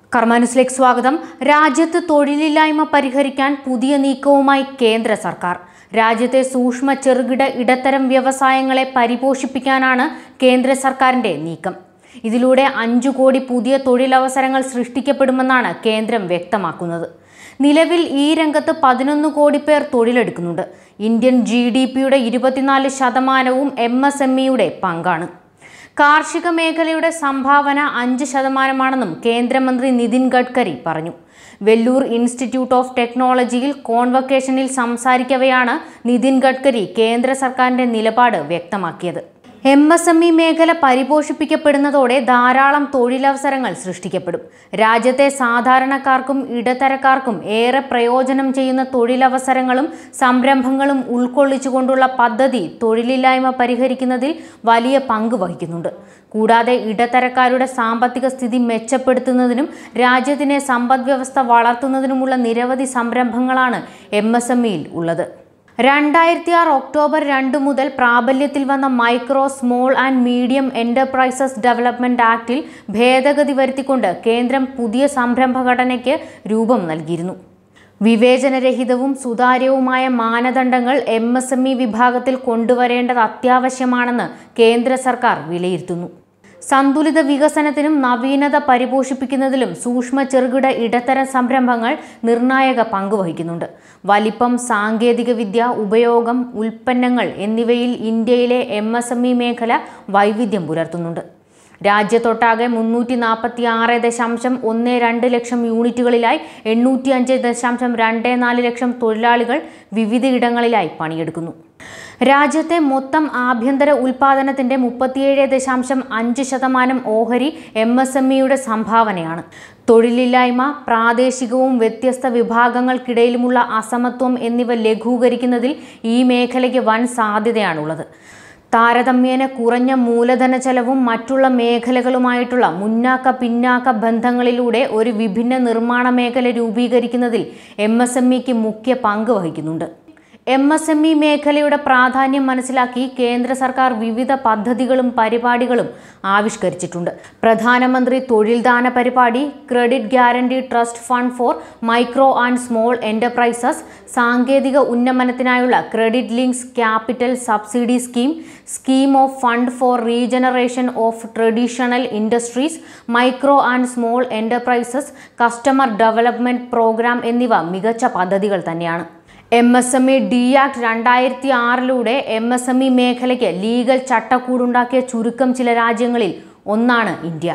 കർമാനുസിലേക്ക് സ്വാഗതം രാജ്യത്ത് തൊഴിലില്ലായ്മ പരിഹരിക്കാൻ പുതിയ നീക്കവുമായി കേന്ദ്ര സർക്കാർ രാജ്യത്തെ സൂക്ഷ്മ ചെറുകിട ഇടത്തരം വ്യവസായങ്ങളെ പരിപോഷിപ്പിക്കാനാണ് കേന്ദ്ര സർക്കാരിന്റെ നീക്കം ഇതിലൂടെ അഞ്ചു കോടി പുതിയ തൊഴിലവസരങ്ങൾ സൃഷ്ടിക്കപ്പെടുമെന്നാണ് കേന്ദ്രം വ്യക്തമാക്കുന്നത് നിലവിൽ ഈ രംഗത്ത് പതിനൊന്ന് കോടി പേർ തൊഴിലെടുക്കുന്നുണ്ട് ഇന്ത്യൻ ജി ഡി പിയുടെ ഇരുപത്തിനാല് ശതമാനവും എം എസ് എം ഇയുടെ പങ്കാണ് കാർഷിക മേഖലയുടെ സംഭാവന അഞ്ച് ശതമാനമാണെന്നും കേന്ദ്രമന്ത്രി നിതിൻ ഗഡ്കരി പറഞ്ഞു വെല്ലൂർ ഇൻസ്റ്റിറ്റ്യൂട്ട് ഓഫ് ടെക്നോളജിയിൽ കോൺവക്കേഷനിൽ സംസാരിക്കവെയാണ് നിതിൻ ഗഡ്കരി കേന്ദ്ര സർക്കാരിന്റെ നിലപാട് വ്യക്തമാക്കിയത് എം എസ് എം ഇ മേഖല പരിപോഷിപ്പിക്കപ്പെടുന്നതോടെ ധാരാളം തൊഴിലവസരങ്ങൾ സൃഷ്ടിക്കപ്പെടും രാജ്യത്തെ സാധാരണക്കാർക്കും ഇടത്തരക്കാർക്കും ഏറെ പ്രയോജനം ചെയ്യുന്ന തൊഴിലവസരങ്ങളും സംരംഭങ്ങളും ഉൾക്കൊള്ളിച്ചുകൊണ്ടുള്ള പദ്ധതി തൊഴിലില്ലായ്മ പരിഹരിക്കുന്നതിൽ വലിയ പങ്ക് വഹിക്കുന്നുണ്ട് കൂടാതെ ഇടത്തരക്കാരുടെ സാമ്പത്തിക സ്ഥിതി മെച്ചപ്പെടുത്തുന്നതിനും രാജ്യത്തിനെ സമ്പദ്വ്യവസ്ഥ വളർത്തുന്നതിനുമുള്ള നിരവധി സംരംഭങ്ങളാണ് എം എസ് എം ഇയിൽ ഉള്ളത് രണ്ടായിരത്തി ആറ് ഒക്ടോബർ രണ്ട് മുതൽ പ്രാബല്യത്തിൽ വന്ന micro small and medium enterprises development ആക്ടിൽ ഭേദഗതി വരുത്തിക്കൊണ്ട് കേന്ദ്രം പുതിയ സംരംഭഘടനയ്ക്ക് രൂപം നൽകിയിരുന്നു വിവേചനരഹിതവും സുതാര്യവുമായ മാനദണ്ഡങ്ങൾ എം എസ് എം ഇ വിഭാഗത്തിൽ കൊണ്ടുവരേണ്ടത് അത്യാവശ്യമാണെന്ന് കേന്ദ്ര സർക്കാർ വിലയിരുത്തുന്നു സന്തുലിത വികസനത്തിനും നവീനത പരിപോഷിപ്പിക്കുന്നതിലും സൂക്ഷ്മ ചെറുകിട ഇടത്തരം സംരംഭങ്ങൾ നിർണായക പങ്കുവഹിക്കുന്നുണ്ട് വലിപ്പം സാങ്കേതികവിദ്യ ഉപയോഗം ഉൽപ്പന്നങ്ങൾ എന്നിവയിൽ ഇന്ത്യയിലെ എം എസ് എം ഇ മേഖല വൈവിധ്യം പുലർത്തുന്നുണ്ട് രാജ്യത്തൊട്ടാകെ മുന്നൂറ്റി നാൽപ്പത്തി ആറ് ദശാംശം ഒന്ന് രണ്ട് ലക്ഷം യൂണിറ്റുകളിലായി എണ്ണൂറ്റി അഞ്ച് ദശാംശം രണ്ട് നാല് ലക്ഷം തൊഴിലാളികൾ വിവിധയിടങ്ങളിലായി പണിയെടുക്കുന്നു രാജ്യത്തെ മൊത്തം ആഭ്യന്തര ഉൽപാദനത്തിന്റെ മുപ്പത്തിയേഴ് ദശാംശം അഞ്ച് ശതമാനം ഓഹരി എം എസ് എം ഇയുടെ സംഭാവനയാണ് തൊഴിലില്ലായ്മ പ്രാദേശികവും വ്യത്യസ്ത വിഭാഗങ്ങൾക്കിടയിലുമുള്ള അസമത്വം എന്നിവ ലഘൂകരിക്കുന്നതിൽ ഈ മേഖലയ്ക്ക് വൻ സാധ്യതയാണുള്ളത് താരതമ്യേന കുറഞ്ഞ മൂലധന ചെലവും മറ്റുള്ള മേഖലകളുമായിട്ടുള്ള മുന്നാക്ക പിന്നാക്ക ബന്ധങ്ങളിലൂടെ ഒരു വിഭിന്ന നിർമ്മാണ മേഖല രൂപീകരിക്കുന്നതിൽ എം എസ് എം ഇക്ക് മുഖ്യ പങ്ക് വഹിക്കുന്നുണ്ട് എം എസ് എം ഇ മേഖലയുടെ പ്രാധാന്യം മനസ്സിലാക്കി കേന്ദ്ര സർക്കാർ വിവിധ പദ്ധതികളും പരിപാടികളും ആവിഷ്കരിച്ചിട്ടുണ്ട് പ്രധാനമന്ത്രി തൊഴിൽദാന പരിപാടി credit guarantee trust fund for micro and small enterprises സാങ്കേതിക ഉന്നമനത്തിനായുള്ള credit links capital subsidy scheme scheme of fund for regeneration of traditional industries micro and small enterprises customer development programme എന്നിവ മികച്ച പദ്ധതികൾ തന്നെയാണ് M S M E D act രണ്ടായിരത്തി ആറിലൂടെ M S M E മേഖലയ്ക്ക് legal ചട്ടക്കൂടുണ്ടാക്കിയ ചുരുക്കം ചില രാജ്യങ്ങളിൽ ഒന്നാണ് India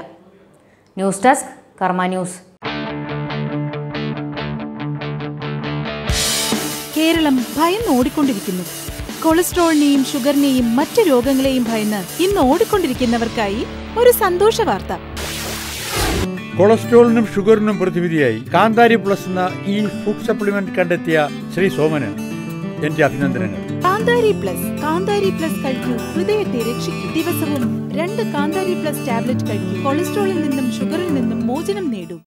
news desk Karma news Keralam ഭയന്ന് ഓടിക്കൊണ്ടിരിക്കുന്നു കൊളസ്ട്രോളിനെയും ഷുഗറിനെയും മറ്റു രോഗങ്ങളെയും ഭയന്ന് ഇന്ന് ഓടിക്കൊണ്ടിരിക്കുന്നവർക്കായി ഒരു സന്തോഷ വാർത്ത കൊളസ്ട്രോളിനും ഷുഗറിനും പ്രതിവിധിയായി കാന്താരി പ്ലസ് എന്ന ഈ ഫുഡ് സപ്ലിമെന്റ് കണ്ടെത്തിയ ശ്രീ സോമന് എന്റെ അഭിനന്ദനങ്ങൾ കാന്താരി പ്ലസ് കാന്താരി പ്ലസ് കഴിക്കൂ ഹൃദയത്തെ രക്ഷിക്കൂ ദിവസവും രണ്ട് കാന്താരി പ്ലസ് ടാബ്ലറ്റ് കഴിക്കൂ കൊളസ്ട്രോളിൽ നിന്നും ഷുഗറിൽ നിന്നും മോചനം നേടൂ